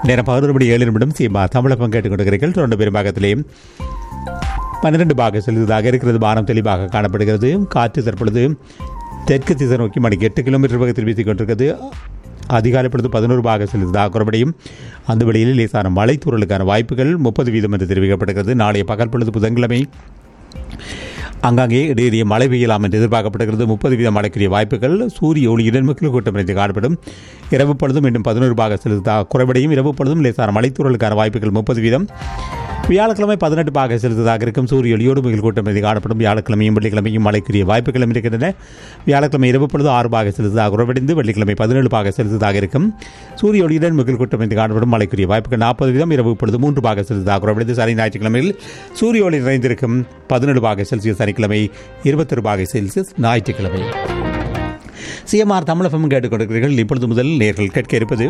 நேரம் பதினொரு மணி ஏழு நிமிடம் சீமா தமிழை பங்கேற்றுக் கொண்டிருக்கிறீர்கள் தொடர்ந்து பெரும்பாகத்திலேயும் பன்னிரண்டு பாக செலுத்ததாக இருக்கிறது வானம் தெளிவாக காணப்படுகிறது காற்று தற்பொழுது தெற்கு திசை நோக்கி மணிக்கு எட்டு கிலோமீட்டர் வேகத்தில் வீசிக் கொண்டிருக்கிறது அதிகாலை பொழுது பதினோரு பாக செலுத்ததாக குறைபடியும் அந்த வழியில் லேசான மழை தூறலுக்கான வாய்ப்புகள் முப்பது வீதம் என்று தெரிவிக்கப்படுகிறது நாளைய பகல் பொழுது புதன்கிழமை அங்காங்கே இடையிடையே மழை பெய்யலாம் என்று எதிர்பார்க்கப்படுகிறது முப்பது வீதம் மழைக்குரிய வாய்ப்புகள் சூரிய ஒளியுடன் மிக்கில் கூட்டம் இணைந்து காணப்படும் இரவு பொழுதும் மீண்டும் பதினோரு பாக செலுத்தா குறைபடையும் இரவு பொழுதும் லேசான மழைத்தூறலுக்கான வாய்ப்புகள் முப்பது வீதம் வியாழக்கிழமை பதினெட்டு பாக செலுத்ததாக இருக்கும் சூரிய ஒளியோடு மிகில் கூட்டம் இணைந்து காணப்படும் வியாழக்கிழமையும் வெள்ளிக்கிழமையும் மழைக்குரிய வாய்ப்புகளும் இருக்கின்றன வியாழக்கிழமை இரவு பொழுது ஆறு பாக செலுத்ததாக குறைவடைந்து வெள்ளிக்கிழமை பதினேழு பாக செலுத்ததாக இருக்கும் சூரிய ஒளியுடன் மிகில் கூட்டம் இணைந்து காணப்படும் மழைக்குரிய வாய்ப்புகள் நாற்பது வீதம் இரவு பொழுது மூன்று பாக செலுத்ததாக குறைவடைந்து சனி ஞாயிற்றுக்கிழமையில் சூரிய ஒளி நிறைந்திருக்கும் பதினேழு பாக செல்சியஸ் சனிக்கிழமை இருபத்தொரு பாக செல்சியஸ் ஞாயிற்றுக்கிழமை சிஎம்ஆர் தமிழகம் கேட்டுக்கொண்டிருக்கிறீர்கள் இப்பொழுது முதல் நேர்கள் கேட்க இருப்பது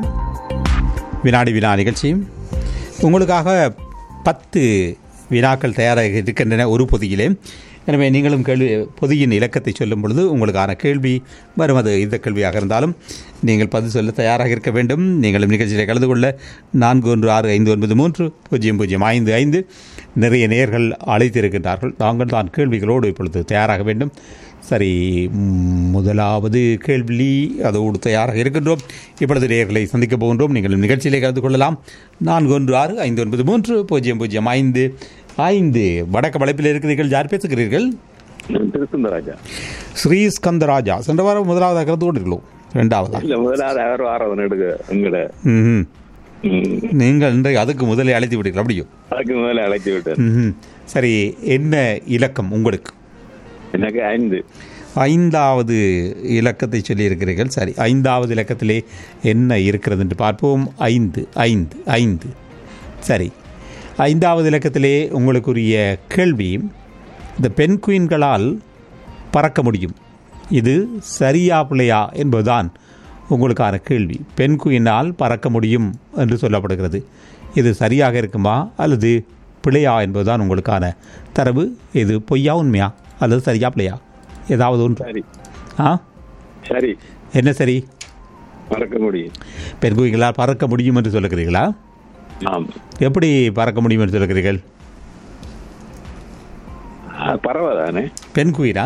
வினாடி வினா நிகழ்ச்சி உங்களுக்காக பத்து வினாக்கள் தயாராக இருக்கின்றன ஒரு பொதியிலே எனவே நீங்களும் கேள்வி பொதியின் இலக்கத்தை சொல்லும் பொழுது உங்களுக்கான கேள்வி வரும் அது இந்த கேள்வியாக இருந்தாலும் நீங்கள் பதில் சொல்ல தயாராக இருக்க வேண்டும் நீங்களும் நிகழ்ச்சியில் கலந்து கொள்ள நான்கு ஒன்று ஆறு ஐந்து ஒன்பது மூன்று பூஜ்ஜியம் பூஜ்ஜியம் ஐந்து ஐந்து நிறைய நேர்கள் அழைத்திருக்கின்றார்கள் நாங்கள் தான் கேள்விகளோடு இப்பொழுது தயாராக வேண்டும் சரி ம், முதலாவது கேள்வி அதோடு தயாராக இருக்கின்றோம் இப்பொழுது நேர்களை சந்திக்கப் போகின்றோம் நீங்கள் நிகழ்ச்சியிலே கலந்து கொள்ளலாம் நான்கு ஒன்று ஆறு ஐந்து ஒன்பது மூன்று பூஜ்ஜியம் பூஜ்ஜியம் ஐந்து ஐந்து வடக்கு வளைப்பில் இருக்கிறீர்கள் யார் பேசுகிறீர்கள் திருசுந்தராஜா ஸ்ரீ ஸ்கந்தராஜா சென்ற வாரம் முதலாவதாக கலந்து கொண்டிருக்கிறோம் ரெண்டாவதா இல்ல முதலாவது அவர் வாரம் எடுக்க எங்கட ம் ம், நீங்கள் இன்றைக்கு அதுக்கு முதலே அழைத்து விடுங்கள் அப்படியும் அதுக்கு முதல்ல அழைத்து விட்டார் ம் சரி என்ன இலக்கம் உங்களுக்கு எனக்கு ஐந்து ஐந்தாவது இலக்கத்தை சொல்லியிருக்கிறீர்கள் சரி ஐந்தாவது இலக்கத்திலே என்ன இருக்கிறது என்று பார்ப்போம் ஐந்து ஐந்து ஐந்து சரி ஐந்தாவது இலக்கத்திலே உங்களுக்குரிய கேள்வி இந்த பெண் குயின்களால் பறக்க முடியும் இது சரியா பிள்ளையா என்பதுதான் உங்களுக்கான கேள்வி பெண் குயினால் பறக்க முடியும் என்று சொல்லப்படுகிறது இது சரியாக இருக்குமா அல்லது பிழையா என்பதுதான் உங்களுக்கான தரவு இது பொய்யா உண்மையா அல்லது சரியா பிள்ளையா ஏதாவது ஒன்று சரி ஆ சரி என்ன சரி மறக்க முடியும் பெண் குயின்களால் பறக்க முடியும் என்று சொல்லுகிறீர்களா ஆம் எப்படி பறக்க முடியும் என்று சொல்லுகிறீர்கள் ஆ, பரவாதானே பெண் குயினா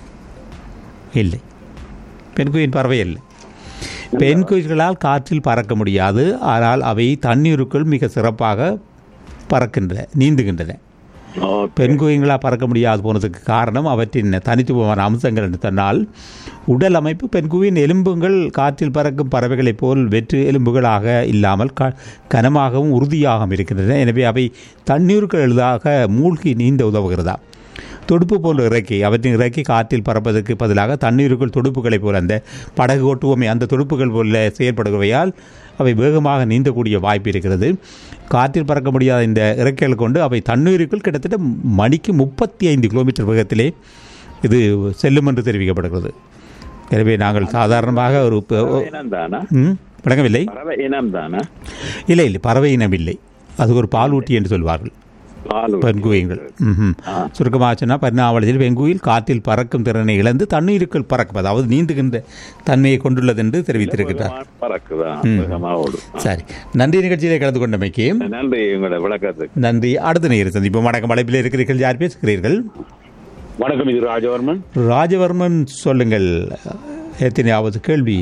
இல்லை பெண் குயின் பறவை இல்லை பெண் குயில்களால் காற்றில் பறக்க முடியாது ஆனால் அவை தண்ணீருக்குள் மிக சிறப்பாக பறக்கின்றன நீந்துகின்றன ஓகே. பெண் குயின்களாக பறக்க முடியாது போனதுக்கு காரணம் அவற்றின் தனித்துவமான அம்சங்கள் என்று சொன்னால் உடல் அமைப்பு பெண் குயின் எலும்புகள் காற்றில் பறக்கும் பறவைகளைப் போல் வெற்று எலும்புகளாக இல்லாமல் க கனமாகவும் உறுதியாகவும் இருக்கின்றன எனவே அவை தண்ணீருக்குள் எளிதாக மூழ்கி நீந்த உதவுகிறதா துடுப்பு போன்ற இறக்கை அவற்றின் இறக்கை காற்றில் பறப்பதற்கு பதிலாக தண்ணீருக்குள் துடுப்புகளைப் போல அந்த படகு ஓட்டுவோமே அந்த துடுப்புகள் போல செயற்படுகையால் அவை வேகமாக நீந்தக்கூடிய வாய்ப்பு இருக்கிறது காற்றில் பறக்க முடியாத இந்த இறக்கைகள் கொண்டு அவை தண்ணீருக்குள் கிட்டத்தட்ட மணிக்கு முப்பத்தி ஐந்து கிலோமீட்டர் வேகத்திலே இது செல்லும் என்று தெரிவிக்கப்படுகிறது எனவே நாங்கள் சாதாரணமாக ஒரு ப- பறவை இனம் தானா ம் விளங்கவில்லை பறவை இனம் தானா இல்லை இல்லை பறவை இனம் இல்லை அது ஒரு பாலூட்டி என்று சொல்வார்கள் பாலு பெண்குயில்கள் ம்ஹும். சுருக்கமாக சொன்னால் பரிணாமத்தில் பெண்குயில் காற்றில் பறக்கும் திறனை இழந்து தண்ணீருக்குள் பறக்கும் அதாவது நீந்துகின்ற தன்மையை கொண்டுள்ளது என்று தெரிவித்திருக்கிறார் வேகமா பறக்குதான் வேகமா ஓடும் சரி நன்றி நிகழ்ச்சியிலே கலந்து கொண்டமைக்கு நன்றி உங்களோட விளக்கத்துக்கு நன்றி அடுத்த நேரம் சந்திப்போம் வணக்கம் அழைப்பில் இருக்கிறீர்கள் யார் பேசுகிறீர்கள் வணக்கம் இது ராஜவர்மன் ராஜவர்மன் சொல்லுங்கள் எத்தனையாவது கேள்வி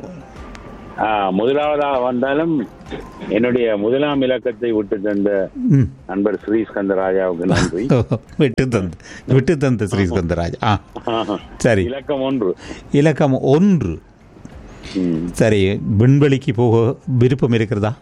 ஆ, முதலாவதாக வந்தாலும் என்னுடைய முதலாம் இலக்கத்தை விட்டு தந்த ம். நண்பர் ஸ்ரீஸ்கந்த ராஜாவுக்கு நன்றி விட்டு தந்து விட்டு தந்த ஸ்ரீஸ்கந்தராஜ் ஆ சரி இலக்கம் ஒன்று இலக்கம் ஒன்று ம். சரி விண்வெளிக்கு போக விருப்பம் இருக்கிறதா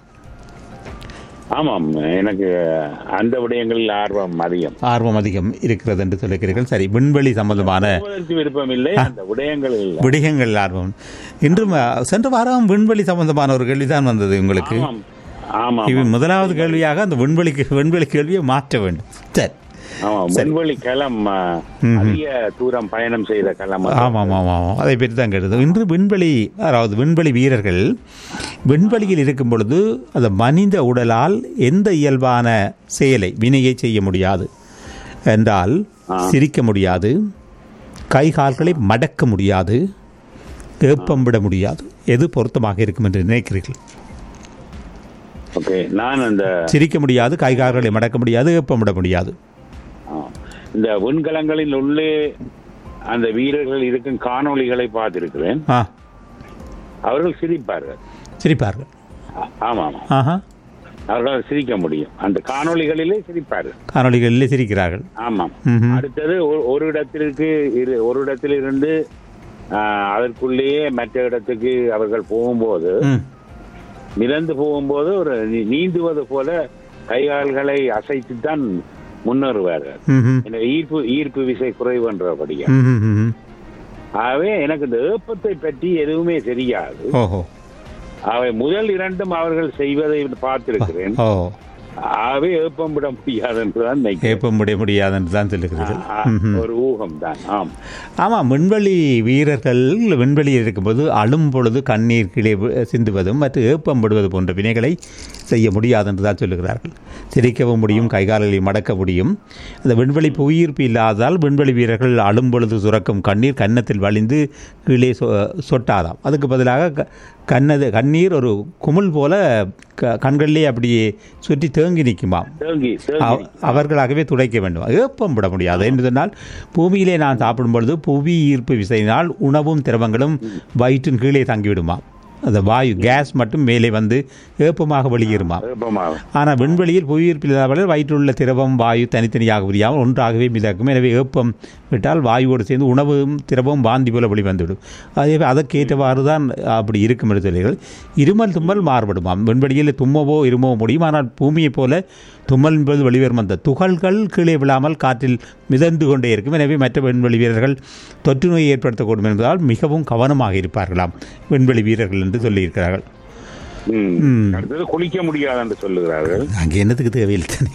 ஆமாம் எனக்கு அந்த விடயங்களில் ஆர்வம் அதிகம் ஆர்வம் அதிகம் இருக்கிறது என்று சொல்லுகிறீர்கள் சரி விண்வெளி சம்பந்தமான போவதற்கு விருப்பம் இல்லை அந்த விடயங்களில் விடயங்கள் ஆர்வம் இன்றும் அஹ், சென்ற வாரம் விண்வெளி சம்பந்தமான ஒரு கேள்விதான் வந்தது உங்களுக்கு ஆமாம் ஆமாம் இது முதலாவது கேள்வியாக அந்த விண்வெளிக்கு விண்வெளி கேள்வியை மாற்ற வேண்டும் சரி ஆமாம் விண்வெளி களம் ஆ, அதிக தூரம் பயணம் செய்த களம் அது. ஆமாம் ஆமாம் ஆமாம் அதை பற்றி தான் கேட்டது இன்று விண்வெளி அதாவது விண்வெளி வீரர்கள் விண்வெளியில் இருக்கும் பொழுது அந்த மனித உடலால் எந்த இயல்பான செயலை வினையை செய்ய முடியாது என்றால் சிரிக்க முடியாது கை கால்களை மடக்க முடியாது ஏப்பம் விட முடியாது எது பொருத்தமாக இருக்கும் என்று நினைக்கிறீர்கள் ஓகே நான் அந்த சிரிக்க முடியாது கை கால்களை மடக்க முடியாது ஏப்பமிட முடியாது ஆ, இந்த விண்கலங்களில் உள்ளே அந்த வீரர்கள் இருக்கும் காணொளிகளை பார்த்திருக்கிறேன் ஆ அவர்கள் சிரிப்பார்கள் சிரிப்பார்கள் ஆ- ஆமா ஆமா ஆஹா அவர்களால் சிரிக்க முடியும் அந்த காணொளிகளிலே சிரிப்பார்கள் காணொளிகளிலே சிரிக்கிறார்கள் ஆமாம் ம்ஹும். அடுத்தது ஒரு- ஒரு இடத்திற்கு இரு- ஒரு இடத்திலிருந்து ஆ, அதற்குள்ளேயே மற்ற இடத்துக்கு அவர்கள் போகும்போது ம் மிதந்து போகும்போது ஒரு நீ- நீந்துவது போல கைகால்களை அசைத்துத்தான் முன்னேறுவார்கள் ம்ஹும். இந்த ஈர்ப்பு ஈர்ப்பு விசை குறைவுன்றபடியா ம்ஹும், ம்ஹும். ஆகவே எனக்கு இந்த ஏப்பத்தை பற்றி எதுவுமே தெரியாது ஓஹோ அவை முதல் இரண்டும் அவர்கள் செய்வதை பார்த்திருக்கிறேன் ஓ ஆகவே ஏப்பம் விட முடியாது என்றுதான் நினைக்கிறேன் ஏப்ப முடிய முடியாது என்று தான் சொல்லுகிறீர்கள் ஆ, ஒரு ஊகம் தான் ஆம் ஆமாம் விண்வெளி வீரர்கள் விண்வெளியில் இருக்கும்போது அழும் பொழுது கண்ணீர் கீழே வி- சிந்துவதும் மற்றும் ஏப்பம் விடுவது போன்ற வினைகளை செய்ய முடியாது என்று தான் சொல்லுகிறார்கள் சிரிக்கவும் முடியும் கைகால்களை மடக்க முடியும் அந்த விண்வெளி புவியீர்ப்பு இல்லாததால் விண்வெளி வீரர்கள் அழும் பொழுது சுரக்கும் கண்ணீர் கன்னத்தில் வழிந்து கீழே சொ சொட்டாதாம் அதுக்கு பதிலாக க- கண்ணது கண்ணீர் ஒரு குமிழ் போல க கண்களிலே அப்படியே சுற்றி தேங்கி நிற்குமாம் தேங்கி தேங்கி அவ- அவர்களாகவே துடைக்க வேண்டும் ஏப்பம் விட முடியாது என்று சொன்னால் பூமியிலே நான் சாப்பிடும் பொழுது புவி ஈர்ப்பு விசையினால் உணவும் திரவங்களும் வயிற்றின் கீழே தங்கிவிடுமா அந்த வாயு கேஸ் மட்டும் மேலே வந்து ஏப்பமாக வெளியேறுமா ஏப்பமாகும் ஆனால் விண்வெளியில் புவியீர்ப்பில் இல்லாதவர்கள் வயிற்றுள்ள திரவம் வாயு தனித்தனியாக புரியாமல் ஒன்றாகவே மிதக்கும் எனவே ஏப்பம் விட்டால் வாயுவோடு சேர்ந்து உணவும் திரவம் வாந்தி போல வெளிவந்துவிடும் அதே அதற்கேற்றவாறு தான் அப்படி இருக்கும் என்று சொல்லுங்கள் இருமல் தும்மல் மாறுபடுமாம் விண்வெளியில் தும்மவோ இருமவோ முடியும் ஆனால் பூமியைப் போல தும்மல் என்பது வெளிவரும் அந்த துகள்கள் கீழே விழாமல் காற்றில் மிதந்து கொண்டே இருக்கும் எனவே மற்ற விண்வெளி வீரர்கள் தொற்று நோயை ஏற்படுத்தக்கூடும் என்பதால் மிகவும் கவனமாக இருப்பார்களாம் விண்வெளி வீரர்கள் என்று சொல்லியிருக்கிறார்கள் ம். அடுத்தது குளிக்க முடியாது என்று சொல்லுகிறார்கள் அங்கே என்னத்துக்கு தேவையில்லை தானே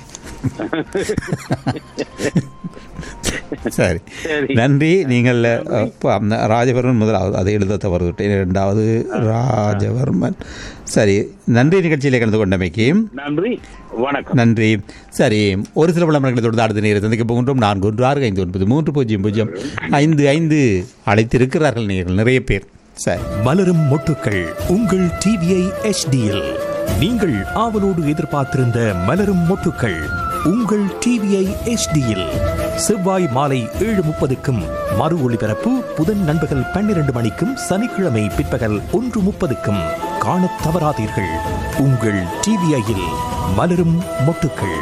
சரி சரி. நன்றி நீங்கள் அப்ப, அந்த ராஜவர்மன் முதலாவது அதை எழுத தவறுவிட்டேன் இரண்டாவது ராஜவர்மன் சரி நன்றி நிகழ்ச்சியிலே கலந்து கொண்டமைக்கு நன்றி வணக்கம் நன்றி சரி ஒரு சில விளம்பரங்களை தொடர்ந்து அடுத்த நேரம் சந்திக்க போகின்றோம் நான்கு ஒன்று ஆறு ஐந்து ஒன்பது மூன்று பூஜ்ஜியம் பூஜ்ஜியம் ஐந்து ஐந்து அழைத்திருக்கிறார்கள் நீங்கள் நிறைய பேர் சரி மலரும் மொட்டுக்கள் உங்கள் டிவிஐ எச்டியில் நீங்கள் ஆவலோடு எதிர்பார்த்திருந்த மலரும் மொட்டுக்கள் உங்கள் டிவிஐ எச்டியில் செவ்வாய் மாலை ஏழு முப்பதுக்கும் மறு ஒளிபரப்பு புதன் நண்பகல் பன்னிரண்டு மணிக்கும் சனிக்கிழமை பிற்பகல் ஒன்று முப்பதுக்கும் காணத் தவறாதீர்கள் உங்கள் டிவிஐயில் மலரும் மொட்டுக்கள்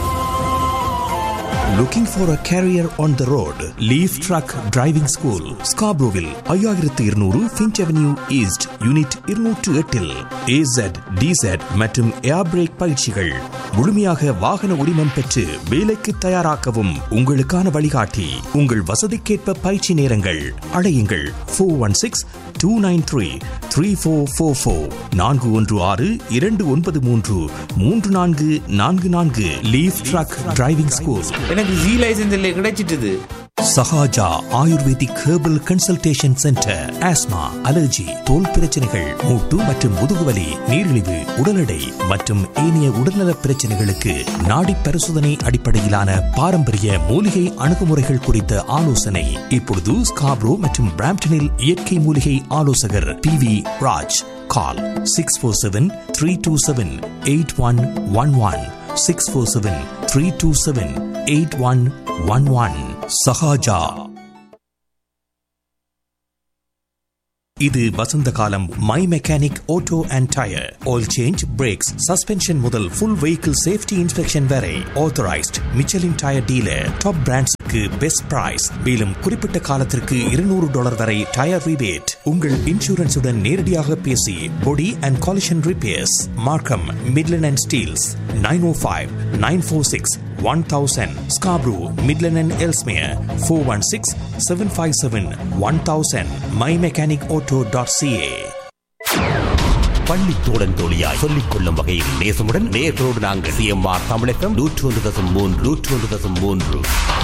Looking for a career on the road? Leaf Truck Driving School, Scarboroughville, ஐயாயிரத்து இருநூறு ஃபின்ச் அவென்யூ ஈஸ்ட் யூனிட் இருநூற்று எட்டில் ஏசட் டிசட் மற்றும் ஏர் பிரேக் பயிற்சிகள் முழுமையாக வாகன உரிமம் பெற்று வேலைக்கு தயாராக்கவும் உங்களுக்கான வழிகாட்டி உங்கள் வசதிக்கேற்ப பயிற்சி நேரங்கள் அழையுங்கள் four one six two nine three three four four four நான்கு ஒன்று ஆறு இரண்டு ஒன்பது மூன்று மூன்று நான்கு நான்கு நான்கு லீஃப் ட்ரக் டிரைவிங் ஸ்கூல் எனக்கு ஜி லைசன்ஸ் இல்லை கிடைச்சிட்டுது Sahaja ayurvedic herbal consultation centre asthma allergy தோல் பிரச்சனைகள் மூட்டு மற்றும் முதுகுவலி நீரிழிவு உடல் எடை மற்றும் ஏனைய உடல்நலப் பிரச்சனைகளுக்கு நாடி பரிசோதனை அடிப்படையிலான பாரம்பரிய மூலிகை அணுகுமுறைகள் குறித்த ஆலோசனை இப்பொழுது ஸ்காப்ரோ மற்றும் பிராம்டனில் இயற்கை மூலிகை ஆலோசகர் P V Raj call six four seven three two seven eight one one one six four seven three two seven eight one one one Sahaja இது வசந்த காலம் my mechanic auto and tyre oil change brakes suspension முதல் full vehicle safety inspection வரை authorised Michelin tyre dealer top பிராண்ட்ஸுக்கு best price மேலும் குறிப்பிட்ட காலத்திற்கு இருநூறு டாலர் வரை டயர் ரிபேட் உங்கள் இன்சூரன்ஸுடன் நேரடியாக பேசி body and collision repairs Markham Midland and Steeles nine o five nine four six one thousand Scarborough Midland and Ellesmere four one six seven five seven one thousand my mechanic auto dot CA பள்ளி தோழன் தோழியாய் சொல்லிக் கொள்ளும் வகையில் நேசமுடன் நேர்களோடு நாங்கள் CMR தமிழகம் நூற்று ஒன்று தசம் மூன்று நூற்று ஒன்று தசம் மூன்று